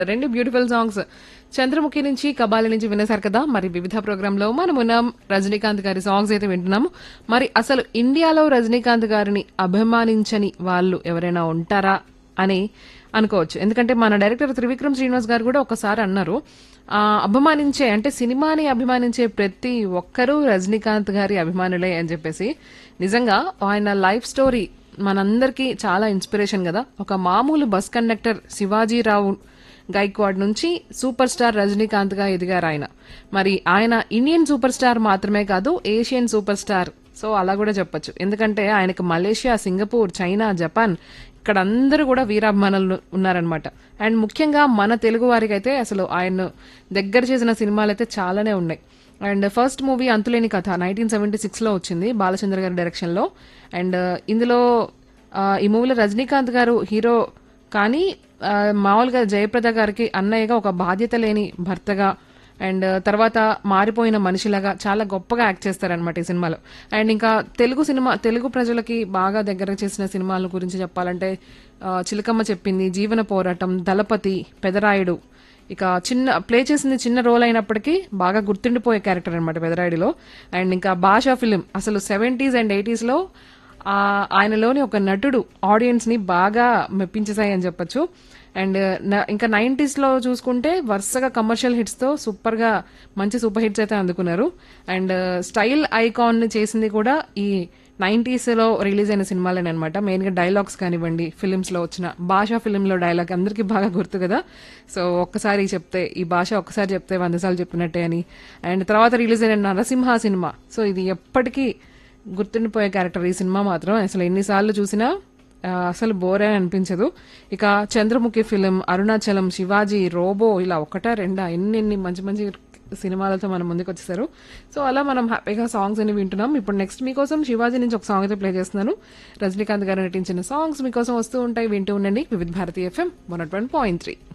రెండు beautiful songs Chandramukhi నుంచి కబాలి నుంచి వినేశారు కదా మరి వివిధ ప్రోగ్రామ్ లో మనం ఉన్నాం రజనీకాంత్ గారి సాంగ్స్ అయితే వింటున్నాము మరి అసలు ఇండియాలో రజనీకాంత్ గారిని అభిమానించని వాళ్ళు ఎవరైనా ఉంటారా అని అనుకోవచ్చు ఎందుకంటే మన డైరెక్టర్ త్రివిక్రమ్ శ్రీనివాస్ గారు కూడా ఒకసారి అన్నారు ఆ, అభిమానించే అంటే సినిమాని అభిమానించే ప్రతి ఒక్కరూ రజనీకాంత్ గారి అభిమానులే అని చెప్పేసి నిజంగా ఆయన లైఫ్ స్టోరీ మనందరికీ చాలా ఇన్స్పిరేషన్ కదా ఒక మామూలు బస్ కండక్టర్ శివాజీరావు గైక్వాడ్ నుంచి సూపర్ స్టార్ రజనీకాంత్ గా ఎదిగారు ఆయన మరి ఆయన ఇండియన్ సూపర్ స్టార్ మాత్రమే కాదు ఏషియన్ సూపర్ స్టార్ సో అలా కూడా చెప్పొచ్చు ఎందుకంటే ఆయనకు మలేషియా సింగపూర్ చైనా జపాన్ ఇక్కడ అందరూ కూడా వీరాభిమానులు ఉన్నారనమాట అండ్ ముఖ్యంగా మన తెలుగు వారికి అయితే అసలు ఆయన దగ్గర చేసిన సినిమాలు అయితే చాలానే ఉన్నాయి అండ్ ఫస్ట్ మూవీ అంతులేని కథ నైన్టీన్ సెవెంటీ సిక్స్ లో వచ్చింది బాలచంద్ర గారి డైరెక్షన్ లో అండ్ ఇందులో ఆ, ఈ మూవీలో రజనీకాంత్ గారు హీరో కానీ ఆ, మామూలుగా జయప్రద గారికి అన్నయ్యగా ఒక బాధ్యత లేని భర్తగా అండ్ తర్వాత మారిపోయిన మనిషిలాగా చాలా గొప్పగా యాక్ట్ చేస్తారనమాట ఈ సినిమాలో అండ్ ఇంకా తెలుగు సినిమా తెలుగు ప్రజలకి బాగా దగ్గర చేసిన సినిమాల గురించి చెప్పాలంటే ఆ, చిలకమ్మ చెప్పింది జీవన పోరాటం దళపతి పెదరాయుడు ఇక చిన్న ప్లే చేసింది చిన్న రోల్ అయినప్పటికీ బాగా గుర్తుండిపోయే క్యారెక్టర్ అనమాట పెదరాయుడిలో అండ్ ఇంకా భాషా ఫిలిం అసలు సెవెంటీస్ అండ్ ఎయిటీస్ లో ఆ, ఆయనలోని ఒక నటుడు ఆడియన్స్ ని బాగా మెప్పించేశాయి అని చెప్పొచ్చు అండ్ న- ఇంకా నైంటీస్ లో చూసుకుంటే వరుసగా కమర్షియల్ హిట్స్ తో సూపర్ గా మంచి సూపర్ హిట్స్ అయితే అందుకున్నారు అండ్ స్టైల్ ఐకాన్ చేసింది కూడా ఈ నైంటీస్ లో రిలీజ్ అయిన సినిమాలనే అనమాట మెయిన్ గా డైలాగ్స్ కానివ్వండి ఫిలిమ్స్ లో వచ్చిన భాషా ఫిలిం లో డైలాగ్ అందరికీ బాగా గుర్తు కదా సో ఒక్కసారి చెప్తే ఈ భాష ఒక్కసారి చెప్తే వంద సార్లు చెప్పినట్టే అని అండ్ తర్వాత రిలీజ్ అయిన నరసింహ సినిమా సో ఇది ఎప్పటికీ గుర్తుండిపోయే క్యారెక్టర్ ఈ సినిమా మాత్రం అసలు ఎన్నిసార్లు చూసినా ఆ, అసలు బోరే అనిపించదు ఇక చంద్రముఖి ఫిలిం అరుణాచలం శివాజీ రోబో ఇలా ఒకటా రెండా ఎన్ని ఎన్ని మంచి మంచి సినిమాలతో మనం ముందుకు వచ్చేసారు సో అలా మనం హ్యాపీగా సాంగ్స్ అని వింటున్నాం ఇప్పుడు నెక్స్ట్ మీకోసం శివాజీ నుంచి ఒక సాంగ్ అయితే ప్లే చేస్తున్నాను రజనీకాంత్ గారు నటించిన సాంగ్స్ మీకోసం వస్తూ ఉంటాయి వింటూ ఉండండి Vividh Bharati FM one point three